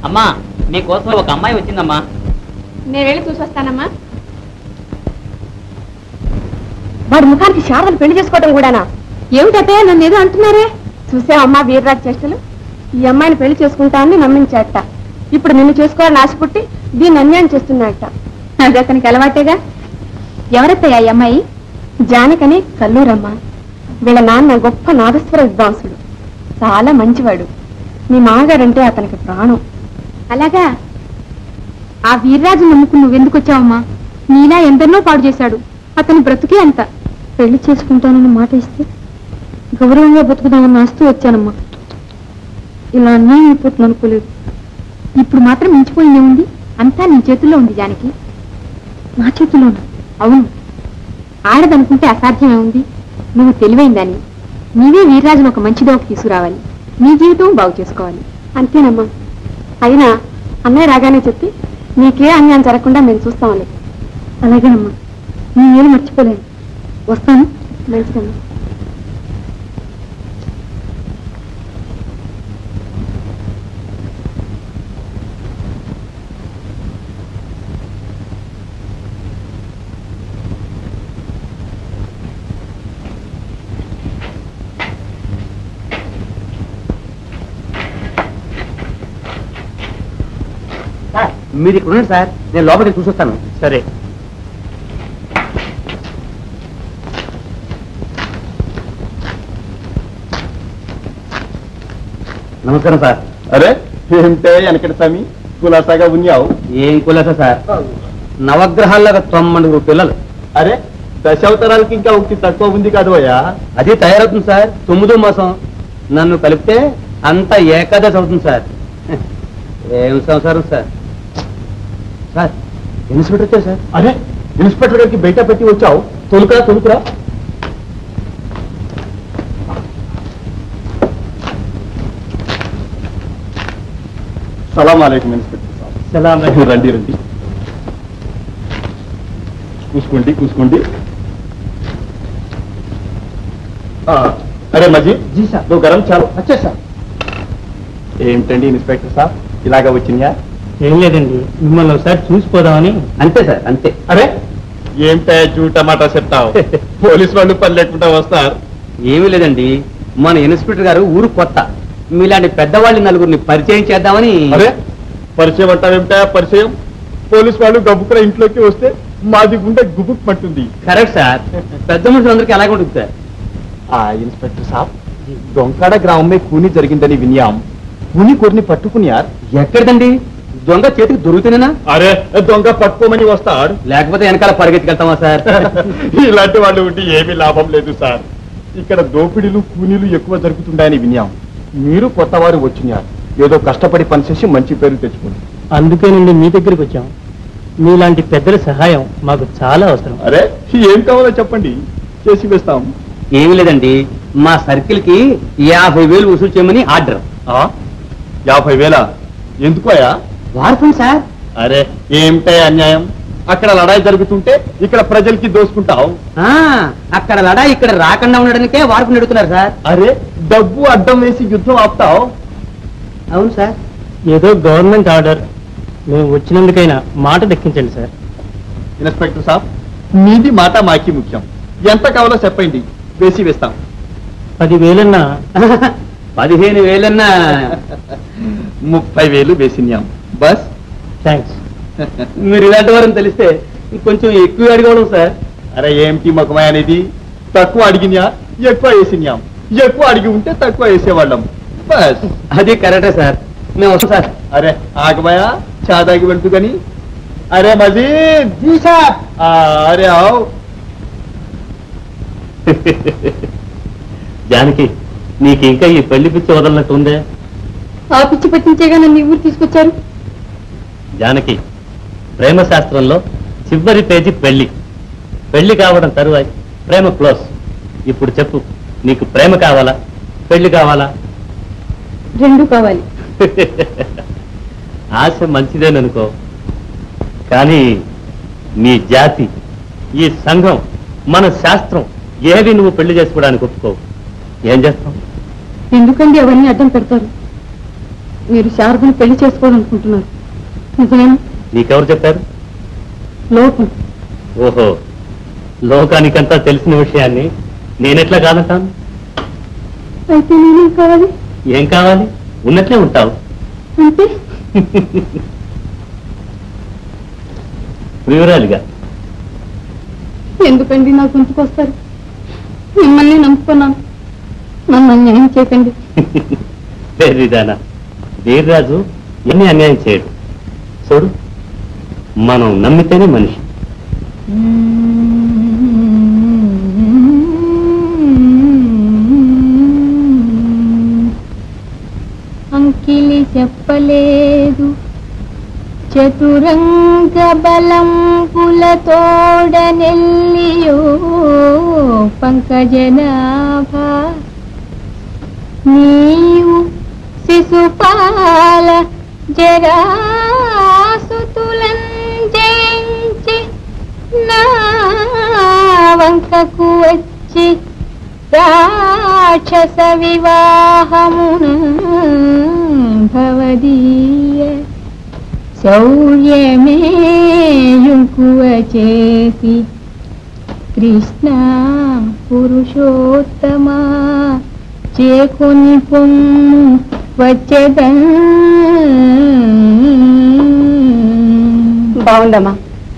అమ్మా మీకోసం ఒక అమ్మాయి వచ్చిందమ్మా నేను వెళ్ళి చూసొస్తానమ్మా వాడి ముఖానికి శారదను పెళ్లి చేసుకోవడం కూడానా ఏమిటటే నన్ను ఏదో అంటున్నారే చూసావమ్మా వీర్రాజ్ చేష్టలు ఈ అమ్మాయిని పెళ్లి చేసుకుంటానని నమ్మించాట ఇప్పుడు నిన్ను చేసుకోవాలని ఆశ పుట్టి దీన్ని అన్యాయం చేస్తున్నాడట అది అతనికి అలవాటేగా ఎవరత్తయ్యా ఈ అమ్మాయి జానకని కల్లూరమ్మ వీళ్ళ నాన్న గొప్ప నాదస్వర విద్వాంసుడు చాలా మంచివాడు మీ మామగారంటే అతనికి ప్రాణం అలాగా ఆ వీర్రాజు నమ్ముకుని నువ్వెందుకు వచ్చావమ్మా నీలా ఎందరినో పాడు చేశాడు అతని బ్రతుకే అంత పెళ్లి చేసుకుంటానని మాట ఇస్తే గౌరవంగా బతుకుదామని ఆస్తూ వచ్చానమ్మా ఇలా అన్యాయం అయిపోతుంది అనుకోలేదు ఇప్పుడు మాత్రం మించిపోయిందే ఉంది అంతా నీ చేతుల్లో ఉంది జానకి నా చేతిలోనా అవును ఆడదనుకుంటే అసాధ్యమే ఉంది నువ్వు తెలివైందని నీవే వీర్రాజును ఒక మంచి దోకి తీసుకురావాలి నీ జీవితం బాగు చేసుకోవాలి అంతేనమ్మా అయినా అన్నయ్య రాగానే చెప్పి నీకే అన్యాయం జరగకుండా మేము చూస్తాంలే అలాగేనమ్మా నేనేం మర్చిపోలేను వస్తాను మంచిదమ్మా మీరు ఇక్కడ ఉండండి సార్ నేను లోపలికి చూసొస్తాను సరే నమస్కారం సార్ అరే ఏమిటే వెనకటి స్వామి కులాసాగా ఉన్నావు ఏం కులస సార్ నవగ్రహాల్లో తొమ్మిది పిల్లలు అరే దశావతారాలకి ఇంకా ఒకటి తక్కువ ఉంది కాదు అయ్యా అది తయారవుతుంది సార్ తొమ్మిదో మాసం నన్ను కలిపితే అంతా ఏకాదశి అవుతుంది సార్ ఏం సంసారం సార్ సార్ ఇన్స్పెక్టర్ వచ్చారు సార్ అరే ఇన్స్పెక్టర్ గారికి బయట పెట్టి వచ్చావు తొలుకురా తొలుకురా సలాం అలైకుం ఇన్స్పెక్టర్ సాబ్ సలాం రండి రండి కూసుకోండి కూసుకోండి ఆ, అరే మజీ జీ సార్ నువ్వు గరం చాలు వచ్చే సార్ ఏమిటండి ఇన్స్పెక్టర్ సాబ్ ఇలాగా వచ్చినాయా ఏం లేదండి మిమ్మల్ని ఒకసారి చూసిపోదామని అంతే సార్ అంతే అరే ఏమిటా జూ టమాటా చెప్తావు పోలీసు వాళ్ళు పని లేకుండా వస్తారు ఏమీ లేదండి మన ఇన్స్పెక్టర్ గారు ఊరు కొత్త మీలాంటి పెద్దవాళ్ళని నలుగురిని పరిచయం చేద్దామని అరే పరిచయం అంటావేమిటా పరిచయం పోలీసు వాళ్ళు గబుక్కున ఇంట్లోకి వస్తే మాది గుండె గుబుక్ పట్టుంది కరెక్ట్ సార్ పెద్ద మనుషులందరికీ అలాగే ఉంటుంది సార్ ఆ ఇన్స్పెక్టర్ సాబ్ దొంకాడ గ్రామమే కూని జరిగిందని వినియాం కూని కొరిని పట్టుకునియార్ ఎక్కడిదండి దొంగ చేతికి దొరుకుతుందేనా అరే దొంగ పట్టుకోమని వస్తాడు లేకపోతే వెనకాల పరిగెత్తుకెళ్తామా సార్ ఇలాంటి వాళ్ళు ఉంటే ఏమీ లాభం లేదు సార్ ఇక్కడ దోపిడీలు కూనీలు ఎక్కువ జరుగుతుంటాయని విన్నాం మీరు కొత్త వారు వచ్చినారు ఏదో కష్టపడి పనిచేసి మంచి పేరు తెచ్చుకోండి అందుకేనండి మీ దగ్గరికి వచ్చాం మీలాంటి పెద్దల సహాయం మాకు చాలా అవసరం అరే ఏం కావాలో చెప్పండి చేసి వేస్తాం ఏమీ లేదండి మా సర్కిల్ కి యాభై వేలు వసూలు చేయమని ఆర్డర్ ఆ? యాభై వేల ఎందుకోయా వాడుతుంది సార్ అరే ఏమిటే అన్యాయం అక్కడ లడాయి జరుగుతుంటే ఇక్కడ ప్రజలకి దోసుకుంటావు ఆ, అక్కడ లడా ఇక్కడ రాకుండా ఉండడానికే వాడుకుని అడుగుతున్నారు సార్ అరే డబ్బు అడ్డం వేసి యుద్ధం ఆపుతావు అవును సార్ ఏదో గవర్నమెంట్ ఆర్డర్ మేము వచ్చినందుకైనా మాట దక్కించండి సార్ ఇన్స్పెక్టర్ సాబ్ మీది మాట మాకి ముఖ్యం ఎంత కావాలో చెప్పండి వేసి వేస్తాం పదివేలన్నా పదిహేను వేలన్నా ముప్పై వేలు వేసినాం బస్ థ్యాంక్స్ మీరు ఇలాంటి వారని తెలిస్తే కొంచెం ఎక్కువ అడగవడం సార్ అరే ఏమిటి మొఖమై అనేది తక్కువ అడిగినా ఎక్కువ వేసినాం ఎక్కువ అడిగి ఉంటే తక్కువ వేసేవాళ్ళం బస్ అది కరెక్టే సార్ మేము వస్తాం సార్ అరే ఆగమయా చాదాకి వెళ్తూ కానీ అరే మజీద్ ఆ, అరే ఆవ్ జానకి నీకు ఇంకా ఈ పెళ్లి పిచ్చి వదలనట్టు ఉందే ఆ పిచ్చి పట్టించేగా నన్ను ఈ ఊరు తీసుకొచ్చారు జానకి ప్రేమ శాస్త్రంలో చివరి పేజీ పెళ్లి పెళ్లి కావడం తరువాయి ప్రేమ క్లోజ్ ఇప్పుడు చెప్పు నీకు ప్రేమ కావాలా పెళ్లి కావాలా రెండు కావాలి ఆశ మంచిదేననుకో కానీ నీ జాతి ఈ సంఘం మన శాస్త్రం ఏవి నువ్వు పెళ్లి చేసుకోవడానికి ఒప్పుకోవు ఏం చేస్తాం ఎందుకండి అవన్నీ అడ్డం పెడతారు మీరు శారదను పెళ్లి చేసుకోవాలనుకుంటున్నారు నిజమేనా నీకెవరు చెప్పారు లోకం ఓహో లోకానికంతా తెలిసిన విషయాన్ని నేనెట్లా కాదంటాను అయితే నేనేం కావాలి ఏం కావాలి ఉన్నట్లే ఉంటావు అంటే ప్రియురాలిగా ఎందుకండి నా గొంతుకొస్తారు మిమ్మల్ని నమ్ముకున్నాను నన్ను అన్యాయం చేయకండి వెర్రిదానా వీర్రాజు ఎన్ని అన్యాయం చేయడు చూడు మనం నమ్మితేనే మనిషి అంకిలి చెప్పలేదు చతురంగ బలంపుల తోడనెల్లియో పంకజనాభ నీవు శిశుపాల జరాసుతులం జయించి నా వంకకు వచ్చి రాక్షస వివాహమున భవదీయ శౌర్యమేయుకువ చేసి కృష్ణ పురుషోత్తమా చేకొని పొమ్ము వచ్చేదన్ బాగుందమ్మా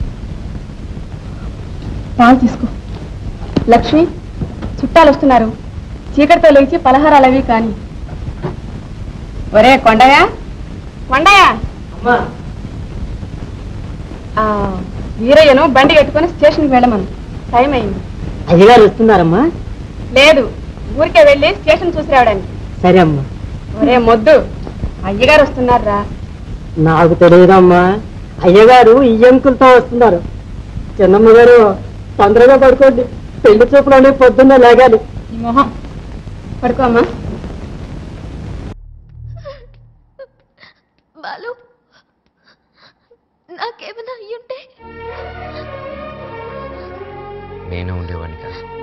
పాలు తీసుకో లక్ష్మి చుట్టాలు వస్తున్నారు చీకటితో లేచి పలహారాలు అవి కాని ఒరే కొండయా కొండయా ఆ, వీరయ్యను బండి కట్టుకొని స్టేషన్కి వెళ్ళమను టైం అయింది అయ్యగారు వస్తున్నారమ్మా లేదు ఊరికే వెళ్ళి స్టేషన్ చూసి రావడానికి సరే అమ్మా ఒరే మొద్దు అయ్యగారు వస్తున్నారా నాకు తెలియదమ్మా అయ్యగారు ఈ ఎముకలతో వస్తున్నారు చిన్నమ్మ గారు తొందరగా పడుకోండి పెళ్లి చూపులోనే పొద్దున్నే లేగాలి ఈ మొహం పడుకో అమ్మా బాలు నాకేమైనా అయ్యుంటే నేనే ఉండేవాడిని కాదు